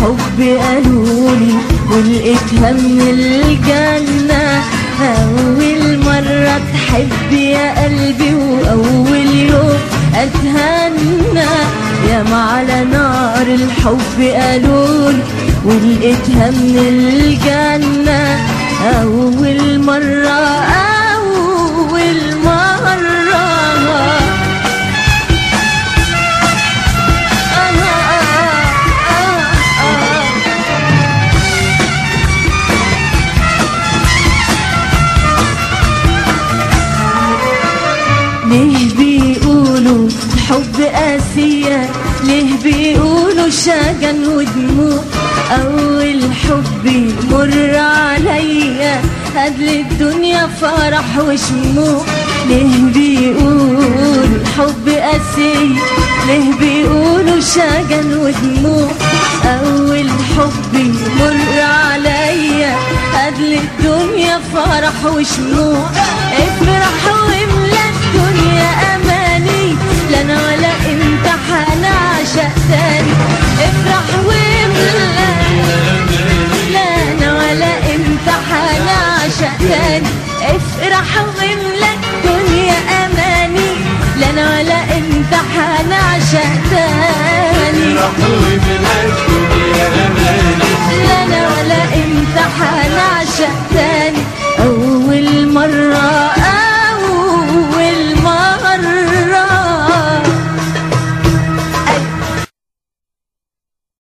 الحب قالولي ولقيتها من الجنة أول مرة تحب يا قلبي وأول يوم أتهنى يا على نار الحب قالولي ولقيتها من الجنة أول مرة أول مرة ليه بيقولوا الحب قاسية ليه بيقولوا شجن ودموع أول حب يمر عليا هدل الدنيا فرح وشموع ليه بيقولوا الحب قاسية ليه بيقولوا شجن ودموع أول حب يمر عليا هدل الدنيا فرح وشموع افرح واملى الدنيا اماني لا انا ولا انت هنعشق تاني افرح واملى لا انا ولا انت هنعشق تاني افرح واملى الدنيا اماني لا انا ولا انت هنعشق تاني لا انا ولا انت هنعشق